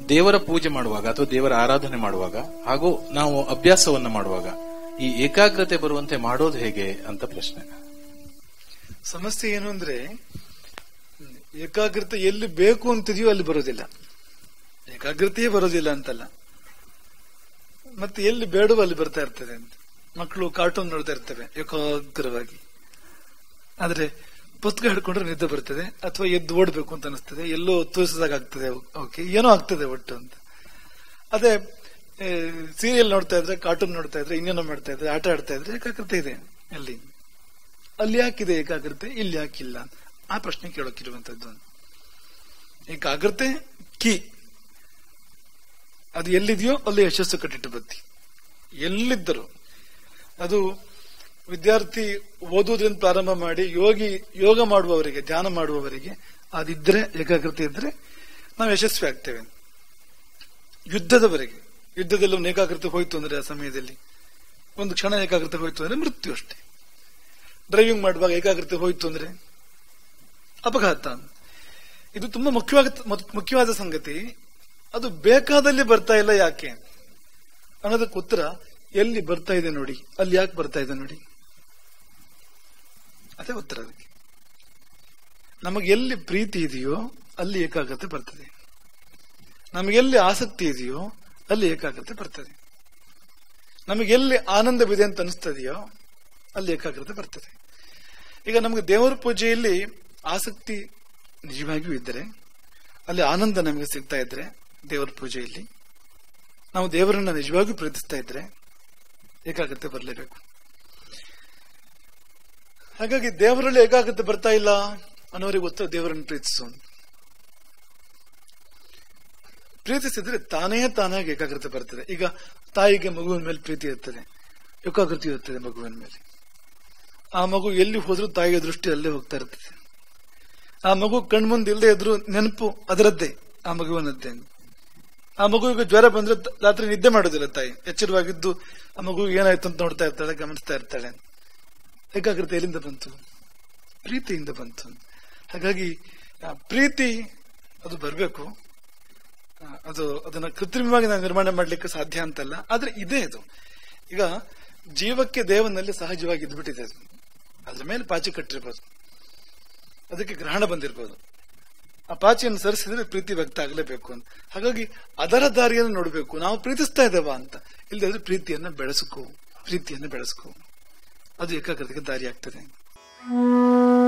ದೇವರ ಪೂಜೆ ಮಾಡುವಾಗ ಅಥವಾ ದೇವರ ಆರಾಧನೆ ಮಾಡುವಾಗ ಹಾಗೂ ನಾವು ಅಭ್ಯಾಸವನ್ನ ಮಾಡುವಾಗ ಈ ಏಕಾಗ್ರತೆ ಬರುವಂತೆ ಮಾಡೋದು ಹೇಗೆ ಅಂತ ಪ್ರಶ್ನೆ ಸಮಸ್ಯೆ ಏನು ಅಂದ್ರೆ ಏಕಾಗ್ರತೆ ಎಲ್ಲಿ ಬೇಕು ಅಂತಿದೆಯೋ ಅಲ್ಲಿ ಬರೋದಿಲ್ಲ ಏಕಾಗ್ರತೆಯೇ ಬರೋದಿಲ್ಲ ಅಂತಲ್ಲ ಮತ್ತೆ ಎಲ್ಲಿ ಬೇಡವೋ ಅಲ್ಲಿ ಬರ್ತಾ ಇರ್ತದೆ ಅಂತ ಮಕ್ಕಳು ಕಾರ್ಟೂನ್ ನೋಡ್ತಾ ಇರ್ತವೆ ಏಕಾಗ್ರವಾಗಿ ಆದ್ರೆ ಪುಸ್ತಕ ಹಿಡ್ಕೊಂಡ್ರೆ ನಿದ್ದೆ ಬರ್ತದೆ ಅಥವಾ ಎದ್ದು ಓಡ್ಬೇಕು ಅಂತ ಅನಿಸ್ತದೆ ಎಲ್ಲೋ ತೋರಿಸಿದಾಗ ಆಗ್ತದೆ ಓಕೆ ಏನೋ ಆಗ್ತದೆ ಒಟ್ಟು ಅಂತ ಅದೇ ಸೀರಿಯಲ್ ನೋಡ್ತಾ ಇದ್ರೆ ಕಾರ್ಟೂನ್ ನೋಡ್ತಾ ಇದ್ರೆ ಇನ್ನೇನೋ ಮಾಡ್ತಾ ಇದ್ರೆ ಆಟ ಆಡ್ತಾ ಇದ್ರೆ ಏಕಾಗ್ರತೆ ಇದೆ ಅಲ್ಲಿ ಅಲ್ಲಿ ಯಾಕಿದೆ ಏಕಾಗ್ರತೆ ಇಲ್ಲಿ ಯಾಕಿಲ್ಲ ಆ ಪ್ರಶ್ನೆ ಕೇಳೋಕಿರುವಂತದ್ದು ಏಕಾಗ್ರತೆ ಕೀ ಅದು ಎಲ್ಲಿದೆಯೋ ಅಲ್ಲಿ ಯಶಸ್ಸು ಕಟ್ಟಿಟ್ಟು ಬತ್ತಿ ಎಲ್ಲಿದ್ದರು ಅದು ವಿದ್ಯಾರ್ಥಿ ಓದುವುದರಿಂದ ಪ್ರಾರಂಭ ಮಾಡಿ ಯೋಗಿ ಯೋಗ ಮಾಡುವವರಿಗೆ ಧ್ಯಾನ ಮಾಡುವವರಿಗೆ ಅದಿದ್ರೆ ಏಕಾಗ್ರತೆ ಇದ್ರೆ ನಾವು ಯಶಸ್ವಿ ಆಗ್ತೇವೆ ಯುದ್ಧದವರೆಗೆ ಯುದ್ಧದಲ್ಲಿ ಒಂದು ಏಕಾಗ್ರತೆ ಹೋಯ್ತು ಅಂದ್ರೆ ಆ ಸಮಯದಲ್ಲಿ ಒಂದು ಕ್ಷಣ ಏಕಾಗ್ರತೆ ಹೋಯ್ತು ಅಂದ್ರೆ ಮೃತ್ಯು ಅಷ್ಟೇ ಡ್ರೈವಿಂಗ್ ಮಾಡುವಾಗ ಏಕಾಗ್ರತೆ ಹೋಯ್ತು ಅಂದ್ರೆ ಅಪಘಾತ ಇದು ತುಂಬಾ ಮುಖ್ಯವಾದ ಮುಖ್ಯವಾದ ಸಂಗತಿ ಅದು ಬೇಕಾದಲ್ಲಿ ಬರ್ತಾ ಇಲ್ಲ ಯಾಕೆ ಅನ್ನೋದಕ್ಕೆ ಉತ್ತರ ಎಲ್ಲಿ ಬರ್ತಾ ಇದೆ ನೋಡಿ ಅಲ್ಲಿ ಯಾಕೆ ಬರ್ತಾ ಇದೆ ನೋಡಿ ಅದೇ ಉತ್ತರ ಅದಕ್ಕೆ ನಮಗೆ ಎಲ್ಲಿ ಪ್ರೀತಿ ಇದೆಯೋ ಅಲ್ಲಿ ಏಕಾಗ್ರತೆ ಬರ್ತದೆ ನಮಗೆಲ್ಲಿ ಆಸಕ್ತಿ ಇದೆಯೋ ಅಲ್ಲಿ ಏಕಾಗ್ರತೆ ಬರ್ತದೆ ನಮಗೆಲ್ಲಿ ಆನಂದವಿದೆ ಅಂತ ಅನಿಸ್ತದೆಯೋ ಅಲ್ಲಿ ಏಕಾಗ್ರತೆ ಬರ್ತದೆ ಈಗ ನಮಗೆ ದೇವರ ಪೂಜೆಯಲ್ಲಿ ಆಸಕ್ತಿ ನಿಜವಾಗಿಯೂ ಇದ್ದರೆ ಅಲ್ಲಿ ಆನಂದ ನಮಗೆ ಸಿಗ್ತಾ ಇದ್ರೆ ದೇವರ ಪೂಜೆಯಲ್ಲಿ ನಾವು ದೇವರನ್ನ ನಿಜವಾಗಿಯೂ ಪ್ರೀತಿಸ್ತಾ ಇದ್ರೆ ಏಕಾಗ್ರತೆ ಬರಲೇಬೇಕು ಹಾಗಾಗಿ ದೇವರಲ್ಲಿ ಏಕಾಗ್ರತೆ ಬರ್ತಾ ಇಲ್ಲ ಅನ್ನೋರಿಗೆ ಉತ್ತರ ದೇವರನ್ನು ಪ್ರೀತಿಸು ಪ್ರೀತಿಸಿದ್ರೆ ತಾನೇ ತಾನಾಗಿ ಏಕಾಗ್ರತೆ ಬರ್ತದೆ ಈಗ ತಾಯಿಗೆ ಮಗುವಿನ ಮೇಲೆ ಪ್ರೀತಿ ಇರ್ತದೆ ಏಕಾಗ್ರತೆ ಇರ್ತದೆ ಮಗುವಿನ ಮೇಲೆ ಆ ಮಗು ಎಲ್ಲಿ ಹೋದ್ರೂ ತಾಯಿಯ ದೃಷ್ಟಿ ಅಲ್ಲೇ ಹೋಗ್ತಾ ಇರ್ತದೆ ಆ ಮಗು ಕಣ್ಮುಂದೆ ಇಲ್ಲದೆ ಇದ್ರು ನೆನಪು ಅದರದ್ದೇ ಆ ಮಗುವಿನದ್ದೇ ಆ ಮಗುವಿಗೆ ಜ್ವರ ಬಂದ್ರೆ ರಾತ್ರಿ ನಿದ್ದೆ ಮಾಡೋದಿಲ್ಲ ತಾಯಿ ಎಚ್ಚರವಾಗಿದ್ದು ಆ ಮಗು ಏನಾಯ್ತು ಅಂತ ನೋಡ್ತಾ ಇರ್ತಾಳೆ ಗಮನಿಸ್ತಾ ಇರ್ತಾಳೆ ಏಕಾಗ್ರತೆ ಎಲ್ಲಿಂದ ಬಂತು ಪ್ರೀತಿಯಿಂದ ಬಂತು ಹಾಗಾಗಿ ಆ ಪ್ರೀತಿ ಅದು ಬರಬೇಕು ಅದು ಅದನ್ನ ಕೃತ್ರಿಮವಾಗಿ ನಾವು ನಿರ್ಮಾಣ ಮಾಡ್ಲಿಕ್ಕೆ ಸಾಧ್ಯ ಅಂತಲ್ಲ ಆದ್ರೆ ಇದೇ ಅದು ಈಗ ಜೀವಕ್ಕೆ ದೇವನಲ್ಲಿ ಸಹಜವಾಗಿ ಇದ್ಬಿಟ್ಟಿದೆ ಅದು ಅದ್ರ ಮೇಲೆ ಪಾಚಿ ಕಟ್ಟಿರ್ಬೋದು ಅದಕ್ಕೆ ಗ್ರಹಣ ಬಂದಿರ್ಬೋದು ಆ ಪಾಚಿಯನ್ನು ಸರಿಸಿದ್ರೆ ಪ್ರೀತಿ ವ್ಯಕ್ತ ಆಗಲೇಬೇಕು ಅಂತ ಹಾಗಾಗಿ ಅದರ ದಾರಿಯನ್ನು ನೋಡಬೇಕು ನಾವು ಪ್ರೀತಿಸ್ತಾ ಇದ್ದೇವಾ ಅಂತ ಇಲ್ಲದ್ರೆ ಪ್ರೀತಿಯನ್ನ ಬೆಳೆಸ್ಕೋ ಪ್ರೀತಿಯನ್ನು ಬೆಳೆಸ್ಕೋ ಅದು ಏಕಾಗ್ರತೆಗೆ ದಾರಿ ಆಗ್ತದೆ